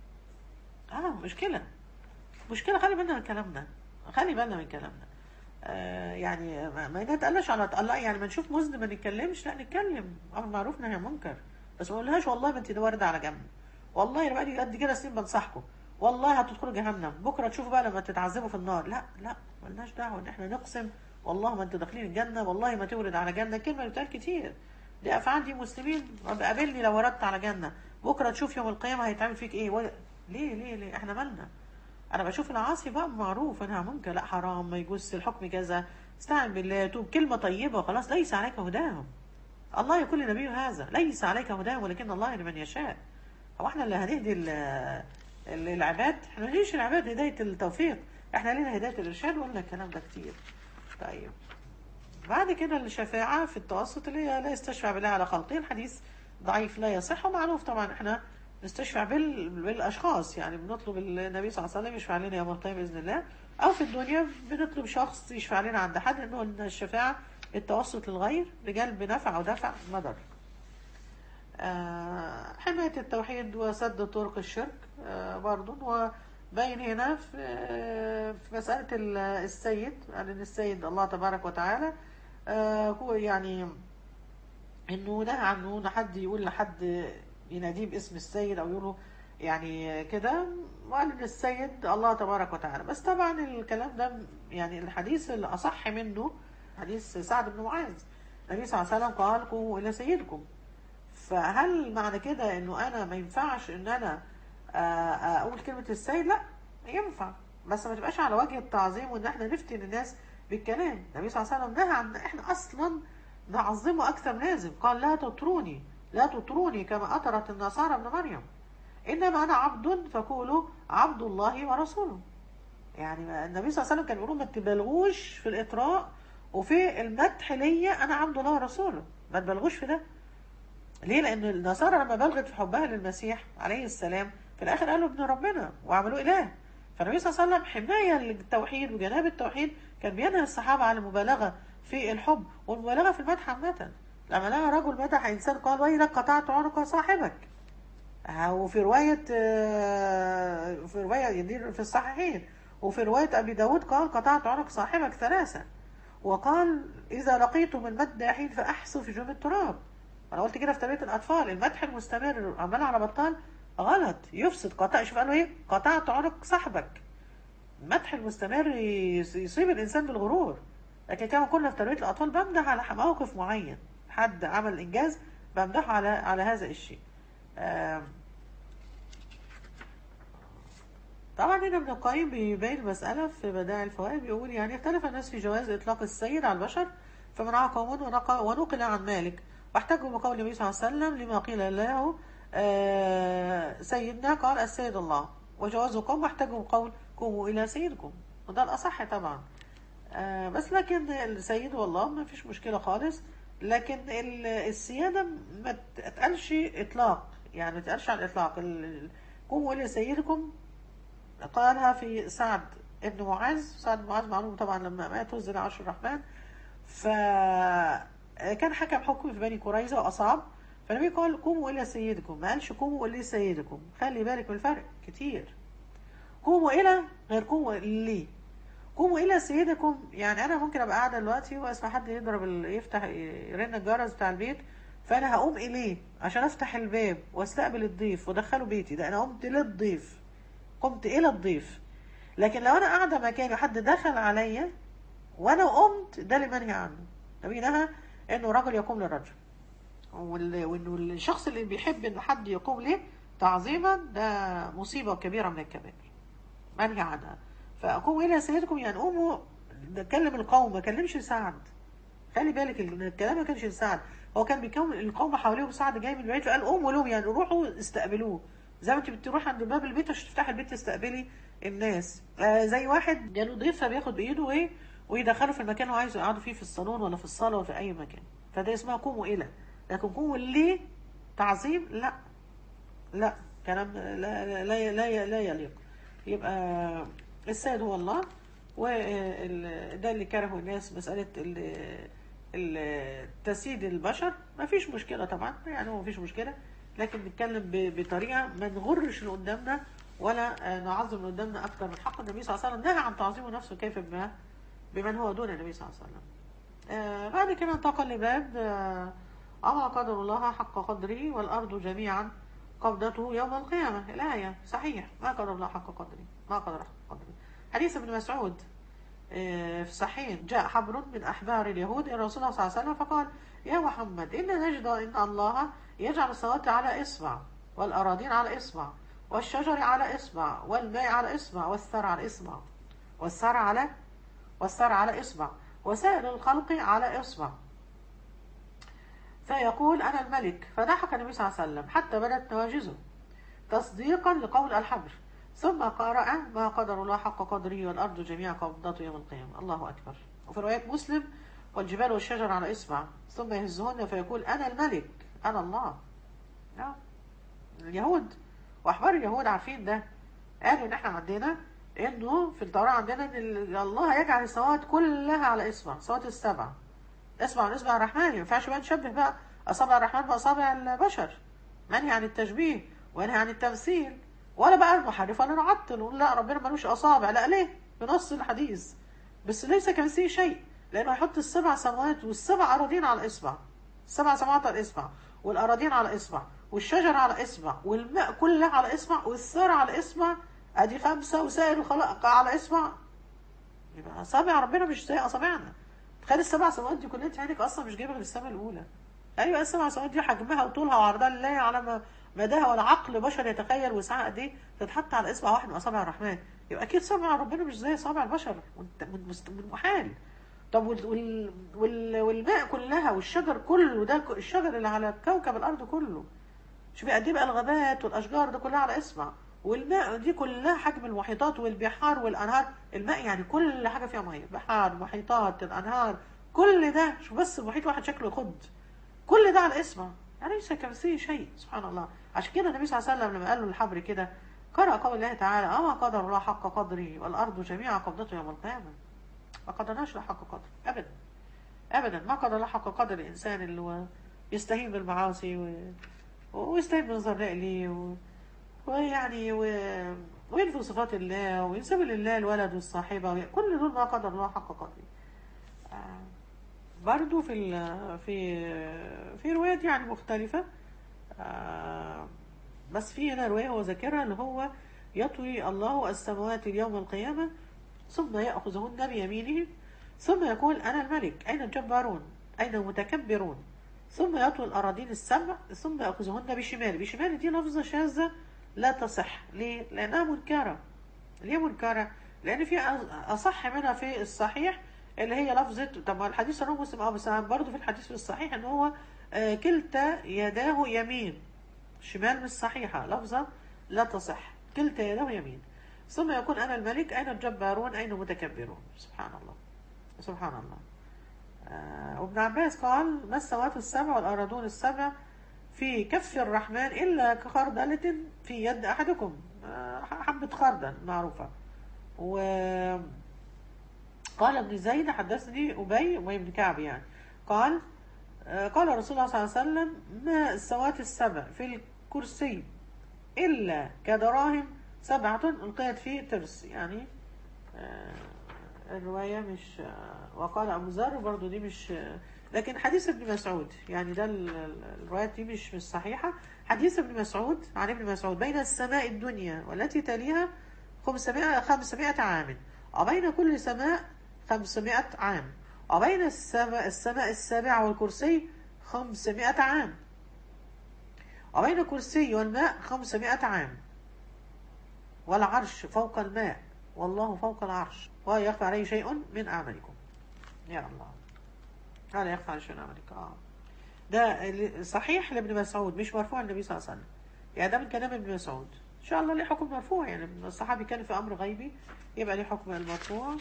Speaker 1: اه مشكلة مشكلة خلي بالنا من كلامنا خلي بالنا من كلامنا آه يعني ما, ما نتقلش على الله يعني ما نشوف مذنب ما نتكلمش لا نتكلم امر معروف نهي عن منكر بس ما نقولهاش والله ما انت ده وارد على جنب والله انا بقالي قد كده سنين بنصحكم والله هتدخلوا جهنم بكره تشوفوا بقى لما تتعذبوا في النار لا لا ملناش دعوه ان احنا نقسم والله ما انتوا داخلين الجنه والله ما تورد على جنه كلمه بتقال كتير دي افعال دي مسلمين قابلني لو وردت على جنه بكره تشوف يوم القيامه هيتعمل فيك ايه و... ليه ليه ليه احنا مالنا انا بشوف العاصي بقى معروف انها منكر لا حرام ما يجوز الحكم كذا استعن بالله توب كلمه طيبه وخلاص ليس عليك هداهم الله يقول لنبيه هذا ليس عليك هداهم ولكن الله يهدي من يشاء هو احنا اللي هنهدي ال- ال- العباد احنا ماليش العباد هدايه التوفيق احنا لينا هدايه الارشاد ولا الكلام ده كتير طيب بعد كده الشفاعة في التوسط اللي هي لا يستشفع بالله على خلقه الحديث ضعيف لا يصح ومعروف طبعا احنا نستشفع بال... بالاشخاص يعني بنطلب النبي صلى الله عليه وسلم يشفع لنا يوم القيامه باذن الله او في الدنيا بنطلب شخص يشفع لنا عند حد انه إن الشفاعه التوسط للغير لجلب نفع او دفع مضر. آه، حماية التوحيد وسد طرق الشرك آه، برضو وبين هنا في, آه، في مسألة ال- السيد يعني إن السيد الله تبارك وتعالى آه، هو يعني انه نهى عنه ان حد يقول لحد يناديه باسم السيد او يقوله يعني كده وقال ان السيد الله تبارك وتعالى بس طبعا الكلام ده يعني الحديث الاصح منه حديث سعد بن معاذ النبي صلى الله عليه وسلم قال قوموا الى سيدكم فهل معنى كده انه انا ما ينفعش ان انا آه، آه، اقول كلمة السيد لا ينفع بس ما تبقاش على وجه التعظيم وان احنا نفتن الناس بالكلام النبي صلى الله عليه وسلم نهى عن احنا اصلا نعظمه اكثر من لازم قال لا تطروني لا تطروني كما اطرت النصارى ابن مريم انما انا عبد فقولوا عبد الله ورسوله يعني النبي صلى الله عليه وسلم كان بيقول ما تبالغوش في الاطراء وفي المدح ليا انا عبد الله ورسوله ما تبالغوش في ده ليه لان النصارى لما بلغت في حبها للمسيح عليه السلام في الاخر قالوا ابن ربنا وعملوه اله فالنبي صلى الله عليه وسلم حمايه للتوحيد وجناب التوحيد كان بينهى الصحابه على المبالغه في الحب والمبالغه في المدح عامه لما لقى رجل مدح انسان قال ويلك قطعت عنق صاحبك آه، وفي رواية آه، في رواية دي في الصحيحين وفي رواية أبي داود قال قطعت عنق صاحبك ثلاثة وقال إذا لقيتم المداحين فأحسوا في جنب التراب انا قلت كده في تربيه الاطفال المدح المستمر عمال على بطال غلط يفسد قطع شوف قالوا ايه قطعت عنق صاحبك المدح المستمر يص- يصيب الانسان بالغرور لكن كما قلنا في تربيه الاطفال بمدح على موقف معين حد عمل انجاز بمدحه على على هذا الشيء آم، طبعا هنا ابن القيم بيبين المسألة في بدائع الفوائد بيقول يعني اختلف الناس في جواز إطلاق السيد على البشر فمنعه قوم ونق- ونقل عن مالك واحتجوا بقول النبي صلى الله عليه وسلم لما قيل له آه، سيدنا قال السيد الله وجوازه قوم واحتجوا بقول قوموا إلى سيدكم وده الأصح طبعا آه، بس لكن السيد والله ما فيش مشكلة خالص لكن ال- السيادة ما تقالش إطلاق يعني ما تقالش على الإطلاق ال- قوموا إلى سيدكم قالها في سعد ابن معاذ سعد بن معاذ معلوم طبعا لما مات وزن عرش الرحمن فكان حكم حكم في بني قريظة وأصاب فالنبي قال قوموا إلى سيدكم ما قالش قوموا إلى سيدكم خلي بالك من الفرق كتير قوموا إلى غير قوموا لي قوموا إلى سيدكم يعني أنا ممكن أبقى قاعدة دلوقتي وأسمع حد يضرب ال- يفتح يرن الجرس بتاع البيت فأنا هقوم إليه عشان أفتح الباب وأستقبل الضيف وأدخله بيتي ده أنا قمت للضيف قمت إلى الضيف لكن لو أنا قاعدة مكاني وحد دخل عليا وأنا قمت ده اللي منهي عنه النبي نهى إنه رجل يقوم للرجل وال- وإنه الشخص اللي بيحب إن حد يقوم ليه تعظيما ده مصيبة كبيرة من الكبائر منهي عنها فأقوم إلى سيدكم يعني قوموا ده كلم القوم ما كلمش سعد خلي بالك ال- الكلام ما كانش لسعد هو كان بيكون القوم حواليهم سعد جاي من بعيد فقال قوموا لهم يعني روحوا استقبلوه زي ما انت بتروح عند باب البيت عشان تفتحي البيت تستقبلي الناس آه زي واحد جاله ضيف فبياخد بايده ايه ويدخله في المكان اللي هو عايزه يقعدوا فيه في الصالون ولا في الصاله ولا في اي مكان فده اسمها قوموا الى لكن قوموا ليه تعظيم لا لا كلام لا لا لا, لا, لا يليق يبقى السيد هو الله وده اللي كرهه الناس مسألة ال- ال- تسييد البشر ما فيش مشكلة طبعا يعني هو ما فيش مشكلة لكن نتكلم ب- بطريقة ما نغرش اللي قدامنا ولا آه، نعظم اللي قدامنا أكتر من حق النبي صلى الله عليه وسلم نهى عن تعظيمه نفسه كيف بما بمن هو دون النبي صلى الله عليه وسلم آه، بعد كده انتقل لباب آه، أما قدر الله حق قدره والأرض جميعا قبضته يوم القيامة الآية صحيح ما قدر الله حق قدره ما قدر حق قدره حديث ابن مسعود آه، في الصحيح جاء حبر من أحبار اليهود إلى رسول الله صلى الله عليه وسلم فقال يا محمد إن نجد إن الله يجعل السماوات على إصبع والأراضين على إصبع والشجر على إصبع والماء على إصبع والثرى على إصبع والثرى على والثرى على إصبع وسائر الخلق على إصبع فيقول أنا الملك فضحك النبي صلى الله عليه وسلم حتى بدت نواجزه تصديقا لقول الحبر ثم قرأ ما قدر الله حق قدره والأرض جميعا قبضته يوم القيامة الله أكبر وفي رواية مسلم والجبال والشجر على إصبع ثم يهزهن فيقول أنا الملك أنا الله نعم. اليهود وأحبار اليهود عارفين ده قالوا إن إحنا عندنا إنه في التوراة عندنا إن ال- الله يجعل السماوات كلها على إصبع السماوات السبع اصبع من اصبع الرحمن ما ينفعش بقى نشبه بقى اصابع الرحمن باصابع البشر منهي عن التشبيه ومنهي عن التمثيل ولا بقى نحرف ولا نعطل ونقول لا ربنا ملوش اصابع لا ليه بنص الحديث بس ليس كمثله شيء لانه هيحط السبع سماوات والسبع اراضين على اصبع السبع سماوات على اصبع والاراضين على اصبع والشجر على اصبع والماء كله على اصبع والثرى على اصبع ادي خمسه وسائر الخلق على اصبع يبقى اصابع ربنا مش زي اصابعنا تخيل السبع سماوات دي كلها انت عينك اصلا مش جايبه غير السماء الاولى ايوه السبع سماوات دي حجمها وطولها وعرضها لا يعلم مداها ولا عقل بشر يتخيل وسعها قد ايه تتحط على اصبع واحد من اصابع الرحمن يبقى اكيد سبع ربنا مش زي اصابع البشر وانت- من مست- من محال طب وال... وال... وال... والماء كلها والشجر كله ده ك- الشجر اللي على كوكب الارض كله شوفي قد ايه بقى الغابات والاشجار ده كلها على اصبع والماء دي كلها حجم المحيطات والبحار والانهار الماء يعني كل حاجه فيها ميه بحار محيطات الانهار كل ده شوف بس المحيط واحد شكله يخض كل ده على اصبع يعني ليس كمثله شيء سبحان الله عشان كده النبي صلى الله عليه وسلم لما قال له الحبر كده قرأ قول الله تعالى أما قدر الله حق قدره والأرض جميعا قبضته يوم القيامة ما قدرناش له حق قدر أبدا أبدا ما قدر الله حق قدر الإنسان اللي هو يستهين بالمعاصي و... ويستهين بالظراء ليه و... ويعني و... وينفي صفات الله وينسب لله الولد والصاحبة وي... كل دول ما قدر الله حق قدره آه، برضو في ال- في في روايات يعني مختلفة آه، بس في هنا رواية هو ذاكرها اللي هو يطوي الله السماوات يوم القيامة ثم يأخذهن بيمينه ثم يقول أنا الملك أين الجبارون أين المتكبرون ثم يطوي الأراضين السبع ثم يأخذهن بشماله بشماله دي لفظة شاذة لا تصح ليه؟ لأنها منكرة ليه منكرة؟ لأن في أ- أصح منها في الصحيح اللي هي لفظة طب ما الحديث رواه مسلم اه بس برضه في الحديث في الصحيح إن هو آه، كلتا يداه يمين شمال مش صحيحة لفظة لا تصح كلتا يداه يمين ثم يكون أنا الملك أين الجبارون أين المتكبرون سبحان الله سبحان الله آه، وابن عباس قال ما السماوات السبع والأراضون السبع في كف الرحمن إلا كخردلة في يد أحدكم آه، حبة خردل معروفة وقال ابن زيد حدثني أبي أبي بن كعب يعني قال آه، قال رسول الله صلى الله عليه وسلم ما السماوات السبع في الكرسي إلا كدراهم سبعة ألقيت في ترس يعني آه، الرواية مش آه، وقال أبو ذر برضو دي مش آه، لكن حديث ابن مسعود يعني ده ال- ال- الروايات دي مش مش صحيحة حديث ابن مسعود عن ابن مسعود بين السماء الدنيا والتي تليها 500 500 عام وبين كل سماء 500 عام وبين السماء السماء السابعة والكرسي 500 عام وبين الكرسي والماء 500 عام والعرش فوق الماء والله فوق العرش ولا يخفى عليه شيء من أعمالكم يا الله ولا يخفى عليه شيء من أعمالكم آه. ده ال- صحيح لابن مسعود مش مرفوع النبي صلى الله عليه وسلم يعني ده من كلام ابن مسعود إن شاء الله ليه حكم مرفوع يعني الصحابي كان في أمر غيبي يبقى ليه حكم المرفوع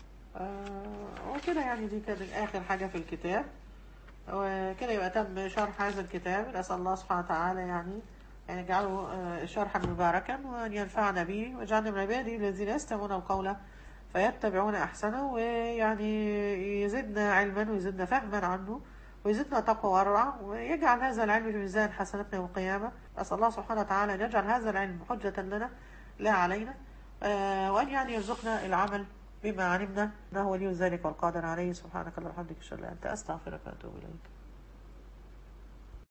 Speaker 1: آه وكده يعني دي كانت آخر حاجة في الكتاب وكده يبقى تم شرح هذا الكتاب نسأل الله سبحانه وتعالى يعني أن يجعله آه، شرحا مباركا وأن ينفعنا به ويجعلنا من عباده الذين يستمعون القول فيتبعون أحسنه ويعني يزدنا علما ويزدنا فهما عنه ويزدنا تقوى ورع ويجعل هذا العلم في ميزان حسناتنا يوم القيامة أسأل الله سبحانه وتعالى أن يجعل هذا العلم حجة لنا لا علينا آه، وأن يعني يرزقنا العمل بما علمنا انه ولي ذلك والقادر عليه سبحانك اللهم وبحمدك اشهد ان لا اله الا انت استغفرك واتوب اليك